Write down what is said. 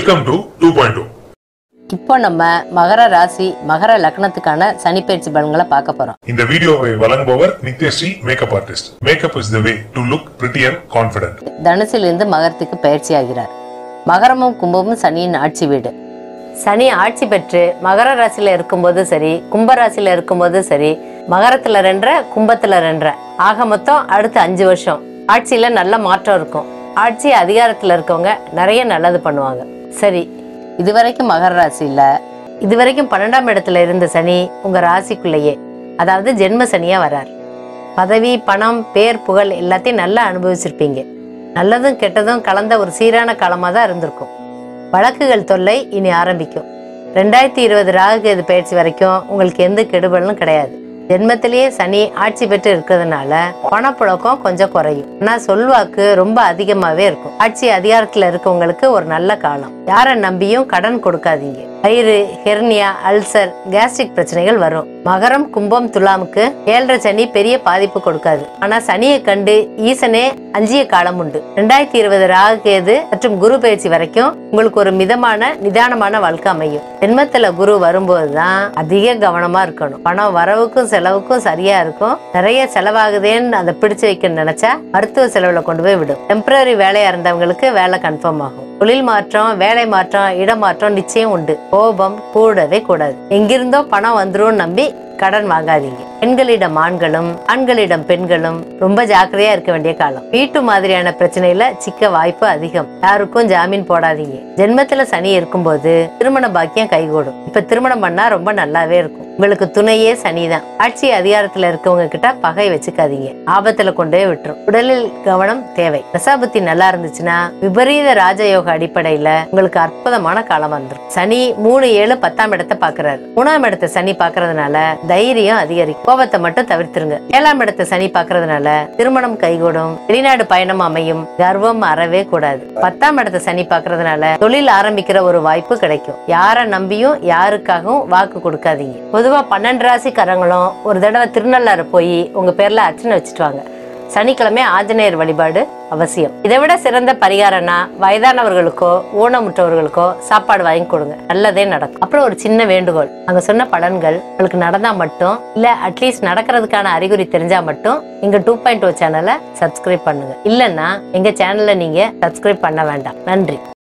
welcome to two point two இப்போ நம்ம மகர ராசி மகர லக்னத்துக்கான சனிப்பெயர்ச்சி பலன்களை பார்க்க போறோம் இந்த வீடியோவை வழங்குபவர் Nithyasri makeup artist makeup is the way to look prettier confident தனுசிலிருந்து மகரத்துக்கு பயிற்சி ஆகிறார் மகரமும் கும்பமும் சனியின் ஆட்சி வீடு சனி ஆட்சி பெற்று மகர ராசியில இருக்கும்போது சரி கும்ப ராசியில இருக்கும்போது சரி மகரத்துல ரெண்டரை கும்பத்துல ரெண்டரை ஆக மொத்தம் அடுத்த அஞ்சு வருஷம் ஆட்சியில நல்ல மாற்றம் இருக்கும் ஆட்சி அதிகாரத்துல இருக்கவங்க நிறைய நல்லது பண்ணுவாங்க சரி இதுவரைக்கும் மகர ராசியில இதுவரைக்கும் பன்னெண்டாம் இடத்துல இருந்த சனி உங்க ராசிக்குள்ளேயே அதாவது ஜென்ம சனியா வரார் பதவி பணம் பேர் புகழ் எல்லாத்தையும் நல்லா அனுபவிச்சிருப்பீங்க நல்லதும் கெட்டதும் கலந்த ஒரு சீரான காலமாக தான் இருந்திருக்கும் வழக்குகள் தொல்லை இனி ஆரம்பிக்கும் ரெண்டாயிரத்தி இருபது ராகுகேது பயிற்சி வரைக்கும் உங்களுக்கு எந்த கெடுபலனும் கிடையாது ஜென்மத்திலேயே சனி ஆட்சி பெற்று இருக்கிறதுனால பணப்புழக்கம் கொஞ்சம் குறையும் ஆனா சொல்வாக்கு ரொம்ப அதிகமாவே இருக்கும் ஆட்சி அதிகாரத்துல இருக்கவங்களுக்கு ஒரு நல்ல காலம் யாரை நம்பியும் கடன் கொடுக்காதீங்க வயிறு ஹெர்னியா அல்சர் கேஸ்ட்ரிக் பிரச்சனைகள் வரும் மகரம் கும்பம் துலாமுக்கு ஏழரை சனி பெரிய பாதிப்பு கொடுக்காது ஆனா சனியை கண்டு ஈசனே அஞ்சிய காலம் உண்டு ரெண்டாயிரத்தி இருபது ராகு கேது மற்றும் குரு பயிற்சி வரைக்கும் உங்களுக்கு ஒரு மிதமான நிதானமான வாழ்க்கை அமையும் ஜென்மத்துல குரு வரும்போதுதான் அதிக கவனமா இருக்கணும் பணம் வரவுக்கும் செலவுக்கும் சரியா இருக்கும் நிறைய செலவாகுதேன்னு அதை பிடிச்சு வைக்க நினைச்சா மருத்துவ செலவுல கொண்டு போய் விடும் டெம்பரரி வேலையா இருந்தவங்களுக்கு வேலை கன்ஃபார்ம் ஆகும் தொழில் மாற்றம் வேலை மாற்றம் இடமாற்றம் நிச்சயம் உண்டு கோபம் கூடவே கூடாது எங்கிருந்தோ பணம் வந்துரும் நம்பி கடன் வாங்காதீங்க பெண்களிடம் ஆண்களும் ஆண்களிடம் பெண்களும் ரொம்ப ஜாக்கிரதையா இருக்க வேண்டிய காலம் வீட்டு மாதிரியான பிரச்சனையில சிக்க வாய்ப்பு அதிகம் யாருக்கும் ஜாமீன் போடாதீங்க ஜென்மத்துல சனி இருக்கும்போது திருமண பாக்கியம் கைகூடும் இப்ப திருமணம் பண்ணா ரொம்ப நல்லாவே இருக்கும் உங்களுக்கு துணையே சனிதான் ஆட்சி அதிகாரத்துல இருக்கவங்க கிட்ட பகை வச்சுக்காதீங்க ஆபத்துல கொண்டே விட்டுரும் உடலில் கவனம் தேவை தசாபுத்தி நல்லா இருந்துச்சுன்னா விபரீத ராஜயோக அடிப்படையில உங்களுக்கு அற்புதமான காலம் வந்துரும் சனி மூணு ஏழு பத்தாம் இடத்தை பாக்குறாரு மூணாம் இடத்தை சனி பாக்குறதுனால தைரியம் அதிகரிக்கும் கோபத்தை மட்டும் தவிர்த்துருங்க ஏழாம் இடத்தை சனி பாக்குறதுனால திருமணம் கைகூடும் வெளிநாடு பயணம் அமையும் கர்வம் அறவே கூடாது பத்தாம் இடத்தை சனி பாக்குறதுனால தொழில் ஆரம்பிக்கிற ஒரு வாய்ப்பு கிடைக்கும் யாரை நம்பியும் யாருக்காகவும் வாக்கு கொடுக்காதீங்க பொதுவா பன்னெண்டு ராசிக்காரங்களும் ஒரு தடவை திருநள்ளாறு போய் உங்க பேர்ல அர்ச்சனை வச்சுட்டு வாங்க சனிக்கிழமை ஆஞ்சநேயர் வழிபாடு அவசியம் இதை விட சிறந்த பரிகாரம்னா வயதானவர்களுக்கோ ஊனமுற்றவர்களுக்கோ சாப்பாடு வாங்கி கொடுங்க நல்லதே நடக்கும் அப்புறம் ஒரு சின்ன வேண்டுகோள் அங்க சொன்ன பலன்கள் உங்களுக்கு நடந்தா மட்டும் இல்ல அட்லீஸ்ட் நடக்கிறதுக்கான அறிகுறி தெரிஞ்சா மட்டும் எங்க டூ பாயிண்ட் ஓ சேனலை சப்ஸ்கிரைப் பண்ணுங்க இல்லைன்னா எங்க சேனலை நீங்க சப்ஸ்கிரைப் பண்ண வேண்டாம் நன்றி